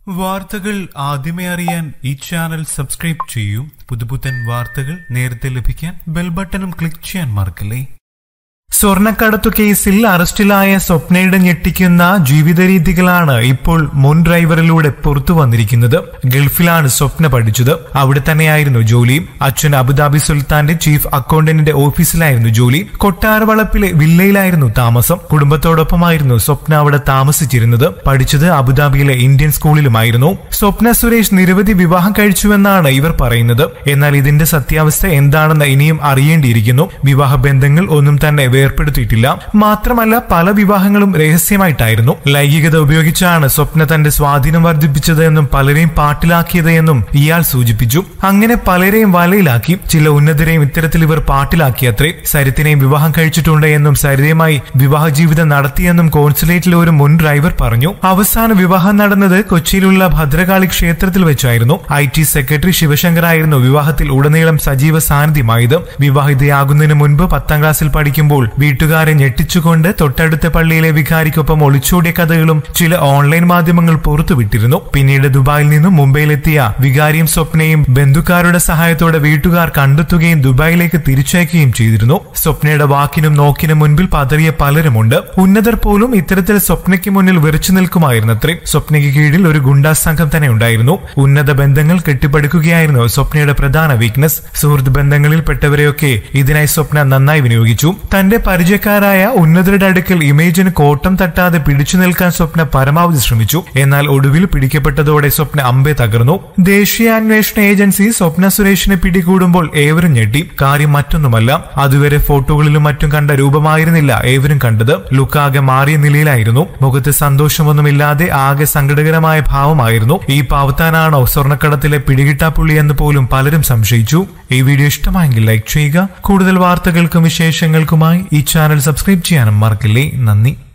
വാർത്തകൾ ആദ്യമേ അറിയാൻ ഈ ചാനൽ സബ്സ്ക്രൈബ് ചെയ്യൂ പുതുപുത്തൻ വാർത്തകൾ നേരത്തെ ലഭിക്കാൻ ബെൽ ബട്ടണും ക്ലിക്ക് ചെയ്യാൻ മറക്കല്ലേ സ്വർണ്ണക്കടത്തു കേസിൽ അറസ്റ്റിലായ സ്വപ്നയുടെ ഞെട്ടിക്കുന്ന ജീവിത രീതികളാണ് ഇപ്പോൾ മുൻ ഡ്രൈവറിലൂടെ പുറത്തു വന്നിരിക്കുന്നത് ഗൾഫിലാണ് സ്വപ്ന പഠിച്ചത് അവിടെ തന്നെയായിരുന്നു ജോലി അച്ഛൻ അബുദാബി സുൽത്താന്റെ ചീഫ് അക്കൗണ്ടന്റിന്റെ ഓഫീസിലായിരുന്നു ജോലി കൊട്ടാരവളപ്പിലെ വില്ലയിലായിരുന്നു താമസം കുടുംബത്തോടൊപ്പമായിരുന്നു സ്വപ്ന അവിടെ താമസിച്ചിരുന്നത് പഠിച്ചത് അബുദാബിയിലെ ഇന്ത്യൻ സ്കൂളിലുമായിരുന്നു സ്വപ്ന സുരേഷ് നിരവധി വിവാഹം കഴിച്ചുവെന്നാണ് ഇവർ പറയുന്നത് എന്നാൽ ഇതിന്റെ സത്യാവസ്ഥ എന്താണെന്ന് ഇനിയും അറിയേണ്ടിയിരിക്കുന്നു വിവാഹ ബന്ധങ്ങൾ ഒന്നും തന്നെ വേർപ്പെടുത്തിയിട്ടില്ല മാത്രമല്ല പല വിവാഹങ്ങളും രഹസ്യമായിട്ടായിരുന്നു ലൈംഗികത ഉപയോഗിച്ചാണ് സ്വപ്ന തന്റെ സ്വാധീനം വർദ്ധിപ്പിച്ചത് എന്നും പലരെയും പാട്ടിലാക്കിയത് എന്നും ഇയാൾ സൂചിപ്പിച്ചു അങ്ങനെ പലരെയും വലയിലാക്കി ചില ഉന്നതരെയും ഇത്തരത്തിൽ ഇവർ പാട്ടിലാക്കിയത്രേ സരിത്തിനെയും വിവാഹം കഴിച്ചിട്ടുണ്ട് എന്നും സരിതയുമായി വിവാഹ ജീവിതം നടത്തിയെന്നും കോൺസുലേറ്റിലെ ഒരു മുൻ ഡ്രൈവർ പറഞ്ഞു അവസാന വിവാഹം നടന്നത് കൊച്ചിയിലുള്ള ഭദ്രകാളി ക്ഷേത്രത്തിൽ വെച്ചായിരുന്നു ഐ ടി സെക്രട്ടറി ശിവശങ്കറായിരുന്നു വിവാഹത്തിൽ ഉടനീളം സജീവ സാന്നിധ്യമായത് വിവാഹിതയാകുന്നതിന് മുൻപ് പത്താം ക്ലാസ്സിൽ പഠിക്കുമ്പോൾ വീട്ടുകാരെ ഞെട്ടിച്ചുകൊണ്ട് തൊട്ടടുത്ത പള്ളിയിലെ വികാരിക്കൊപ്പം ഒളിച്ചോടിയ കഥകളും ചില ഓൺലൈൻ മാധ്യമങ്ങൾ പുറത്തുവിട്ടിരുന്നു പിന്നീട് ദുബായിൽ നിന്നും മുംബൈയിലെത്തിയ വികാരിയും സ്വപ്നയും ബന്ധുക്കാരുടെ സഹായത്തോടെ വീട്ടുകാർ കണ്ടെത്തുകയും ദുബായിലേക്ക് തിരിച്ചയക്കുകയും ചെയ്തിരുന്നു സ്വപ്നയുടെ വാക്കിനും നോക്കിനും മുൻപിൽ പതറിയ പലരുമുണ്ട് ഉന്നതർ പോലും ഇത്തരത്തിൽ സ്വപ്നയ്ക്ക് മുന്നിൽ വിറച്ചു നിൽക്കുമായിരുന്നത്രേ സ്വപ്നയ്ക്ക് കീഴിൽ ഒരു ഗുണ്ടാ സംഘം തന്നെ ഉണ്ടായിരുന്നു ഉന്നത ബന്ധങ്ങൾ കെട്ടിപ്പടുക്കുകയായിരുന്നു സ്വപ്നയുടെ പ്രധാന വീക്ക്നസ് സുഹൃത്ത് ബന്ധങ്ങളിൽ പെട്ടവരെയൊക്കെ ഇതിനായി സ്വപ്ന നന്നായി വിനിയോഗിച്ചു തന്റെ പരിചയക്കാരായ ഉന്നതരുടെ അടുക്കൽ ഇമേജിന് കോട്ടം തട്ടാതെ പിടിച്ചു നിൽക്കാൻ സ്വപ്ന പരമാവധി ശ്രമിച്ചു എന്നാൽ ഒടുവിൽ പിടിക്കപ്പെട്ടതോടെ സ്വപ്ന അമ്പെ തകർന്നു ദേശീയ അന്വേഷണ ഏജൻസി സ്വപ്ന സുരേഷിനെ പിടികൂടുമ്പോൾ ഏവരും ഞെട്ടി കാര്യം മറ്റൊന്നുമല്ല അതുവരെ ഫോട്ടോകളിലും മറ്റും കണ്ട രൂപമായിരുന്നില്ല ഏവരും കണ്ടത് ലുക്കാകെ മാറിയ നിലയിലായിരുന്നു മുഖത്ത് സന്തോഷമൊന്നുമില്ലാതെ ആകെ സങ്കടകരമായ ഭാവമായിരുന്നു ഈ പാവത്താനാണോ സ്വർണ്ണക്കടത്തിലെ പിടികിട്ടാപ്പുള്ളി എന്ന് പോലും പലരും സംശയിച്ചു ഈ വീഡിയോ ഇഷ്ടമായെങ്കിൽ ലൈക്ക് ചെയ്യുക കൂടുതൽ വാർത്തകൾക്കും വിശേഷങ്ങൾക്കുമായി ഈ ചാനൽ സബ്സ്ക്രൈബ് ചെയ്യാനും മറക്കില്ലേ നന്ദി